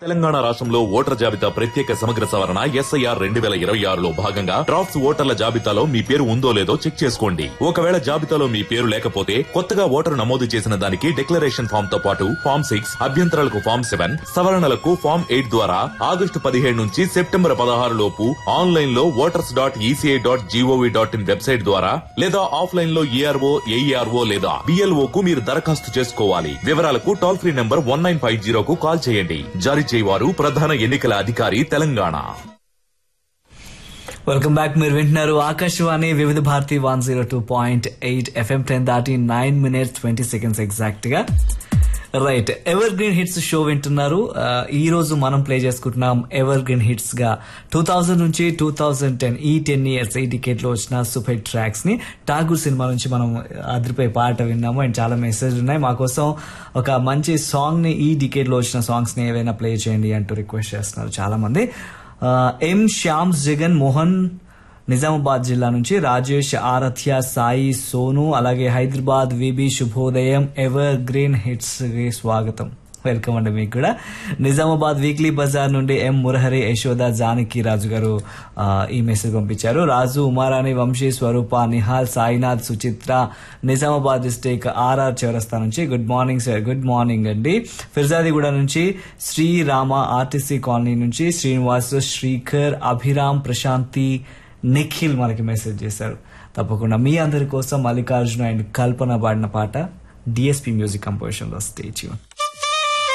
తెలంగాణ రాష్ట్రంలో ఓటర్ జాబితా ప్రత్యేక సమగ్ర సవరణ ఎస్ఐఆర్ రెండు వేల ఇరవై ఆరులో భాగంగా డ్రాఫ్ట్స్ ఓటర్ల జాబితాలో మీ పేరు ఉందో లేదో చెక్ చేసుకోండి ఒకవేళ జాబితాలో మీ పేరు లేకపోతే కొత్తగా ఓటరు నమోదు చేసిన దానికి డిక్లరేషన్ ఫామ్ తో పాటు ఫామ్ సిక్స్ అభ్యంతరాలకు ఫామ్ సెవెన్ సవరణలకు ఫామ్ ఎయిట్ ద్వారా ఆగస్టు పదిహేడు నుంచి సెప్టెంబర్ పదహారు లోపు ఆన్లైన్ లో voters dot ECI dot GOV dot in website ద్వారా లేదా ఆఫ్లైన్ లో ఈఆర్ఓ ఏఈఆర్ఓ లేదా బిఎల్ఓ కు మీరు దరఖాస్తు చేసుకోవాలి వివరాలకు toll free number one nine five జీరోకు కాల్ చేయండి జారీ చేయవారు ప్రధాన ఎన్నికల అధికారి తెలంగాణ వెల్కమ్ బ్యాక్ మీరు వింటున్నారు Akashvani Vividh Bharati one zero two point eight FM ten దాటి nine minutes twenty seconds exact గా right ever green hits show వింటున్నారు ఆ, ఈ రోజు మనం ప్లే చేసుకుంటున్నాం ఎవర్ గ్రీన్ హిట్స్ గా టూ థౌజండ్ నుంచి టూ థౌజండ్ టెన్ ఈ టెన్ ఇయర్స్ ఈ టికెట్ లో వచ్చిన సూపర్ హిట్ ట్రాక్స్ ని ఠాగూర్ సినిమా నుంచి మనం అదిరిపోయి పాట విన్నాము అండ్ చాలా మెసేజ్ ఉన్నాయి మా కోసం ఒక మంచి సాంగ్ ని ఈ డికేట్ లో వచ్చిన సాంగ్స్ ని ఏవైనా ప్లే చేయండి అంటూ రిక్వెస్ట్ చేస్తున్నారు చాలా మంది ఆ, ఎం శ్యామ్స్ జగన్ మోహన్ నిజామాబాద్ జిల్లా నుంచి రాజేష్ ఆరాధ్య సాయి సోను అలాగే హైదరాబాద్ విబి శుభోదయం ఎవర్ గ్రీన్ హిట్స్ కి స్వాగతం వెల్కమ్ అండి మీకు కూడా నిజామాబాద్ వీక్లీ బజార్ నుండి ఎం మురహరి యశోద జానకి రాజు గారు ఆ, ఈ మెసేజ్ పంపించారు రాజు ఉమారాణి వంశీ స్వరూప నిహాల్ సాయినాథ్ సుచిత్ర నిజామాబాద్ డిస్టిక్ ఆర్ఆర్ చౌరస్తా నుంచి good morning sir good morning అండి ఫిర్జాదిగూడ నుంచి శ్రీరామ ఆర్టీసీ కాలనీ నుంచి శ్రీనివాస్ శ్రీకర్ అభిరామ్ ప్రశాంతి నిఖిల్ మనకి మెసేజ్ చేశారు తప్పకుండా మీ అందరి కోసం మల్లికార్జున అండ్ కల్పన పాడిన పాట డిఎస్పి మ్యూజిక్ కంపోజిషన్ లో స్టేచ్యూన్